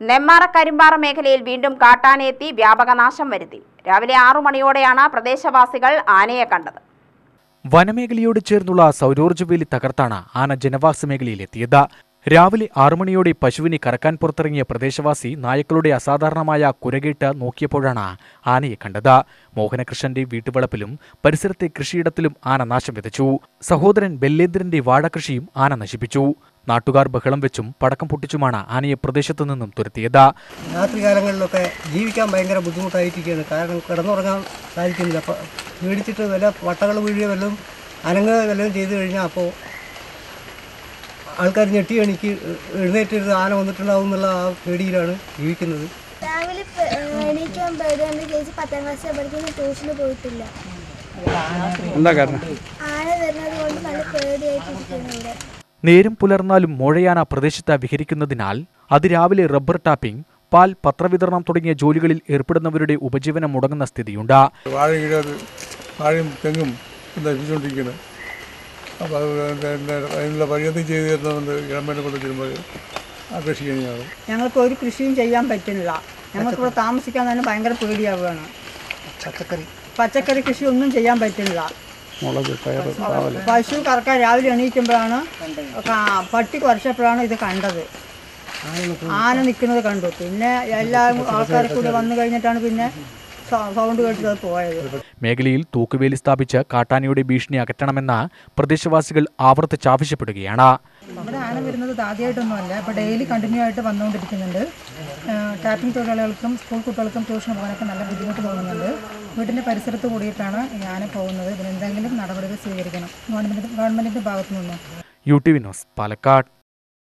നെമ്മാറ കരിമ്പാറ മേഖലയിൽ വീണ്ടും കാട്ടാനയെത്തി വ്യാപക നാശം വരുത്തി രാവിലെ ആറു മണിയോടെയാണ് പ്രദേശവാസികൾ ആനയെ കണ്ടത് വനമേഖലയോട് ചേർന്നുള്ള സൗരോർജ്ജവേലി തകർത്താണ് ആന ജനവാസ മേഖലയിലെത്തിയത് രാവിലെ ആറുമണിയോടെ പശുവിനെ കറക്കാൻ പുറത്തിറങ്ങിയ പ്രദേശവാസി നായക്കളുടെ അസാധാരണമായ കുരകേട്ട് നോക്കിയപ്പോഴാണ് ആനയെ കണ്ടത് മോഹനകൃഷ്ണന്റെ വീട്ടുവളപ്പിലും പരിസരത്തെ കൃഷിയിടത്തിലും ആന നാശം വിതച്ചു സഹോദരൻ ബെല്ലേന്ദ്രന്റെ വാഴകൃഷിയും ആന നശിപ്പിച്ചു നാട്ടുകാർ ബഹളം വെച്ചും പടക്കം പൊട്ടിച്ചുമാണ് ആനയെ പ്രദേശത്തു നിന്നും തുരത്തിയത് രാത്രികാലങ്ങളിലൊക്കെ ജീവിക്കാൻ ഭയങ്കര ബുദ്ധിമുട്ടായിരിക്കുകയാണ് കാരണം കിടന്നുറങ്ങാൻ സാധിക്കുന്നില്ല അപ്പോൾ പേടിച്ചിട്ട് വല്ല വട്ടകൾ വീഴുകയോ വല്ലതും അനങ്ങുക വല്ലതും ചെയ്തു കഴിഞ്ഞാൽ അപ്പോൾ ആൾക്കാർ ഞെട്ടി എണിക്ക് എഴുന്നേറ്റിരുന്ന് ആന വന്നിട്ടുണ്ടാവും എന്നുള്ള ആ പേടിയിലാണ് ജീവിക്കുന്നത് രാവിലെ പ- എണീക്കാൻ പേടിയുണ്ട് ചേച്ചി പത്താം ക്ലാസ്സിൽ പഠിക്കുന്ന ട്യൂഷന് പോയിട്ടില്ല എന്താ കാരണം ആന വരുന്നത് കൊണ്ട് നല്ല പേടിയായിട്ടിരിക്കുന്നു ഇവിടെ നേരം പുലർന്നാലും മോഴയാന പ്രദേശത്ത് വിഹരിക്കുന്നതിനാൽ അതിരാവിലെ റബ്ബർ ടാപ്പിംഗ് പാൽ പത്രവിതരണം തുടങ്ങിയ ജോലികളിൽ ഏർപ്പെടുന്നവരുടെ ഉപജീവനം മുടങ്ങുന്ന സ്ഥിതിയുണ്ട് വാഴ കീഴത് വാഴയും തെങ്ങും നശിപ്പിച്ചുകൊണ്ടിരിക്കുന്നത് അപ്പോൾ അത് പിന്നെ അതിനുള്ള പരിഗണന ചെയ്തു തരണമെന്ന് ഗവൺമെൻറ് കൊണ്ട് തരുമ്പോൾ അപേക്ഷിക്കുകയാണ് ഞങ്ങൾക്ക് ഒരു കൃഷിയും ചെയ്യാൻ പറ്റുന്നില്ല ഞങ്ങൾക്കിവിടെ താമസിക്കാൻ തന്നെ ഭയങ്കര പേടിയാവുകയാണ് പച്ചക്കറി പച്ചക്കറി കൃഷി ഒന്നും ചെയ്യാൻ പറ്റുന്നില്ല മുളക് പയർ പാവൽ പശു കറക്കാൻ രാവിലെ എണീക്കുമ്പോഴാണ് കാ- പട്ടി കുറച്ചപ്പോഴാണ് ഇത് കണ്ടത് ആന നിൽക്കുന്നത് കണ്ടു പിന്നെ എല്ലാ ആൾക്കാരും കൂടെ വന്നു കഴിഞ്ഞിട്ടാണ് പിന്നെ സൗ- സൗണ്ട് കേട്ടിട്ട് അത് പോയത് മേഖലയിൽ തൂക്കുവേലി സ്ഥാപിച്ച് കാട്ടാനയുടെ ഭീഷണി അകറ്റണമെന്ന് പ്രദേശവാസികൾ ആവർത്തിച്ച് ആവശ്യപ്പെടുകയാണ് ഇവിടെ ആന വരുന്നത് ഇത് ആദ്യമായിട്ടൊന്നുമല്ല ഇപ്പോൾ ഡെയിലി കണ്ടിന്യൂ ആയിട്ട് വന്നുകൊണ്ടിരിക്കുന്നുണ്ട് ടാപ്പിംഗ് തൊഴിലാളികൾക്കും സ്കൂൾ കുട്ടികൾക്കും ട്യൂഷന് പോകാനൊക്കെ നല്ല ബുദ്ധിമുട്ട് തോന്നുന്നുണ്ട് വീടിൻ്റെ പരിസരത്ത് കൂടിയിട്ടാണ് ഈ ആന പോകുന്നത് ഇതിന് എന്തെങ്കിലും നടപടികൾ സ്വീകരിക്കണം ഗവൺമെൻറ് ഗവൺമെൻറ്റിൻ്റെ ഭാഗത്തു നിന്നും U T V news Palakkad